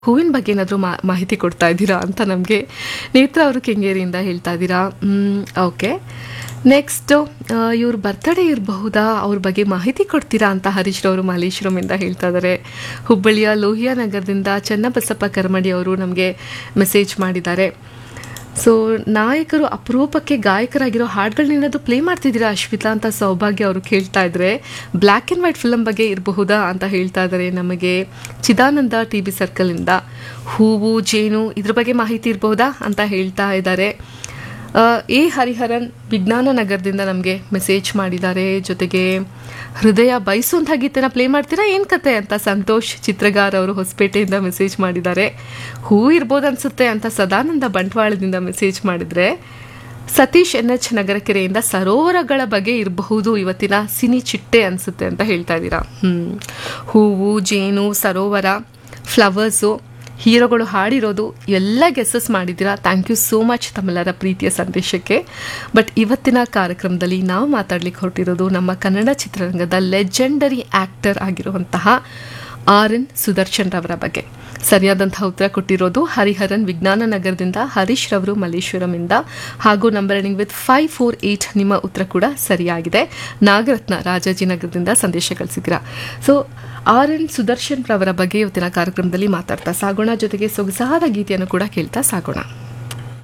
ಹೂವಿನ ಬಗ್ಗೆ ಏನಾದರೂ ಮಾಹಿತಿ ಕೊಡ್ತಾ ಇದ್ದೀರಾ ಅಂತ ನಮಗೆ ನೇತ್ರ ಅವರು ಕೆಂಗೇರಿಯಿಂದ ಹೇಳ್ತಾ ಇದ್ದೀರಾ ಓಕೆ ನೆಕ್ಸ್ಟು ಇವ್ರ ಬರ್ತಡೇ ಇರಬಹುದಾ ಅವ್ರ ಬಗ್ಗೆ ಮಾಹಿತಿ ಕೊಡ್ತೀರಾ ಅಂತ ಹರೀಶ್ ಅವರು ಮಲ್ಲೇಶ್ವರಮಿಂದ ಹೇಳ್ತಾ ಇದ್ದಾರೆ ಹುಬ್ಬಳ್ಳಿಯ ಲೋಹಿಯಾ ನಗರದಿಂದ ಚನ್ನಬಸಪ್ಪ ಕರ್ಮಡಿ ಅವರು ನಮಗೆ ಮೆಸೇಜ್ ಮಾಡಿದ್ದಾರೆ ಸೊ ನಾಯಕರು ಅಪರೂಪಕ್ಕೆ ಗಾಯಕರಾಗಿರೋ ಹಾಡುಗಳನ್ನೇನಾದ್ರು ಪ್ಲೇ ಮಾಡ್ತಿದ್ದೀರಾ ಅಶ್ವಿತಾ ಅಂತ ಸೌಭಾಗ್ಯ ಅವರು ಕೇಳ್ತಾ ಇದ್ರೆ ಬ್ಲ್ಯಾಕ್ ಆ್ಯಂಡ್ ವೈಟ್ ಫಿಲಮ್ ಬಗ್ಗೆ ಇರಬಹುದಾ ಅಂತ ಹೇಳ್ತಾ ಇದ್ದಾರೆ ನಮಗೆ ಚಿದಾನಂದ ಟಿ ಬಿ ಸರ್ಕಲಿಂದ ಹೂವು ಜೇನು ಇದ್ರ ಬಗ್ಗೆ ಮಾಹಿತಿ ಇರಬಹುದಾ ಅಂತ ಹೇಳ್ತಾ ಇದ್ದಾರೆ ಆ, ಎ ಹರಿಹರನ್ ವಿಜ್ಞಾನ ನಗರದಿಂದ ನಮಗೆ ಮೆಸೇಜ್ ಮಾಡಿದ್ದಾರೆ ಜೊತೆಗೆ ಹೃದಯ ಬಯಸುವಂಥ ಗೀತೆನ ಪ್ಲೇ ಮಾಡ್ತೀರಾ ಏನು ಕತೆ ಅಂತ ಸಂತೋಷ್ ಚಿತ್ರಗಾರ್ ಅವರು ಹೊಸಪೇಟೆಯಿಂದ ಮೆಸೇಜ್ ಮಾಡಿದ್ದಾರೆ ಹೂ ಇರ್ಬೋದು ಅನ್ಸುತ್ತೆ ಅಂತ ಸದಾನಂದ ಬಂಟ್ವಾಳದಿಂದ ಮೆಸೇಜ್ ಮಾಡಿದರೆ ಸತೀಶ್ ಎನ್ ಎಚ್ ನಗರಕೆರೆಯಿಂದ ಸರೋವರಗಳ ಬಗ್ಗೆ ಇರಬಹುದು ಇವತ್ತಿನ ಸಿನಿ ಚಿಟ್ಟೆ ಅನಿಸುತ್ತೆ ಅಂತ ಹೇಳ್ತಾ ಇದ್ದೀರಾ ಹ್ಮ್ ಹೂವು ಜೇನು ಸರೋವರ ಫ್ಲವರ್ಸು ಹೀರೋಗಳು ಹಾಡಿರೋದು ಎಲ್ಲ ಗೆಸ್ಸಸ್ ಮಾಡಿದ್ದೀರಾ ಥ್ಯಾಂಕ್ ಯು ಸೋ ಮಚ್ ತಮ್ಮೆಲ್ಲರ ಪ್ರೀತಿಯ ಸಂದೇಶಕ್ಕೆ ಬಟ್ ಇವತ್ತಿನ ಕಾರ್ಯಕ್ರಮದಲ್ಲಿ ನಾವು ಮಾತಾಡ್ಲಿಕ್ಕೆ ಹೊರಟಿರೋದು ನಮ್ಮ ಕನ್ನಡ ಚಿತ್ರರಂಗದ ಲೆಜೆಂಡರಿ ಆ್ಯಕ್ಟರ್ ಆಗಿರುವಂತಹ ಆರ್ ಎನ್ ಸುದರ್ಶನ್ ರವರ ಬಗ್ಗೆ ಸರಿಯಾದಂತಹ ಉತ್ತರ ಕೊಟ್ಟಿರೋದು ಹರಿಹರನ್ ವಿಜ್ಞಾನ ನಗರದಿಂದ ಹರೀಶ್ ರವರು ಮಲ್ಲೇಶ್ವರಮಿಂದ ಹಾಗೂ number ending with five four eight ನಿಮ್ಮ ಉತ್ತರ ಕೂಡ ಸರಿಯಾಗಿದೆ ನಾಗರತ್ನ ರಾಜಾಜಿನಗರದಿಂದ ಸಂದೇಶ ಕಳಿಸಿದ್ದೀರಾ ಸೊ ಆರ್ ಎನ್ ಸುದರ್ಶನ್ ರವರ ಬಗ್ಗೆ ಇವತ್ತಿನ ಕಾರ್ಯಕ್ರಮದಲ್ಲಿ ಮಾತಾಡ್ತಾ ಸಾಗೋಣ ಜೊತೆಗೆ ಸೊಗಸಾದ ಗೀತೆಯನ್ನು ಕೂಡ ಕೇಳ್ತಾ ಸಾಗೋಣ